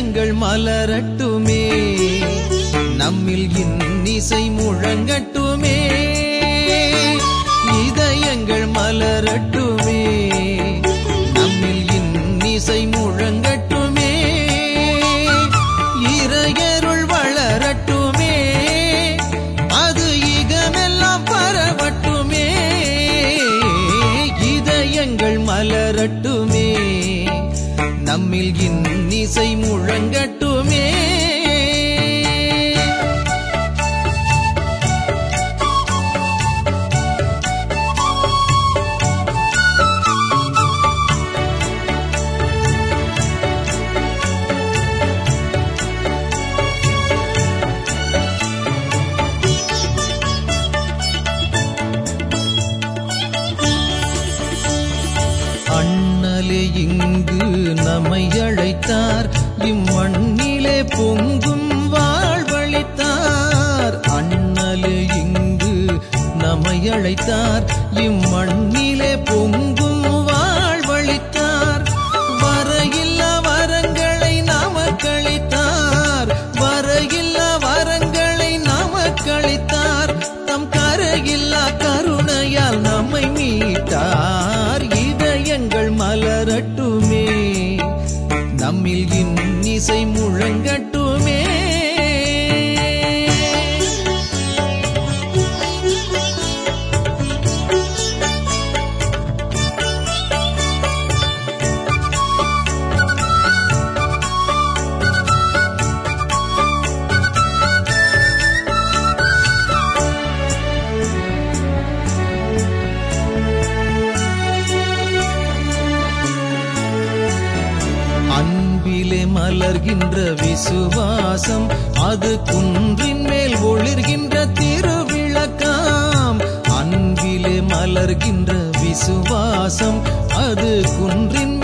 இதயங்கள் மலரட்டுமே நம்மில் இன்னிசை முழங்கட்டுமே இதயங்கள் மலரட்டுமே நம்மில் இன்னிசை முழங்கட்டுமே இறையருள் வளரட்டுமே அது இகமெல்லாம் பரவட்டுமே இதயங்கள் மலரட்டுமே நம்மில் இன்னிசை முழங்கட்டுமே அண்ணலே இங்கு நம்மை அழைத்தார் இம்மண்ணிலே பொங்கும் வாழ்வழித்தார் அண்ணலே இங்கு நம்மை அழைத்தார் இம்மண்ணிலே பொங்கும் வாழ்வழித்தார் வரையில்லா வரங்களை நமக்களித்தார் வரையில்லா வரங்களை நமக்களித்தார் தம் கரையில்லா கருணையால் நம்மை மீட்டார் இதயங்கள் மலரட்டுமே நம்மில் இன்னிசை முழங்கட்டுமே அன்பிலே மலர்கின்ற விசுவாசம் அது குன்றின் மேல் ஒளிர்கின்ற திருவிளக்காம் அன்பிலே மலர்கின்ற விசுவாசம் அது குன்றின்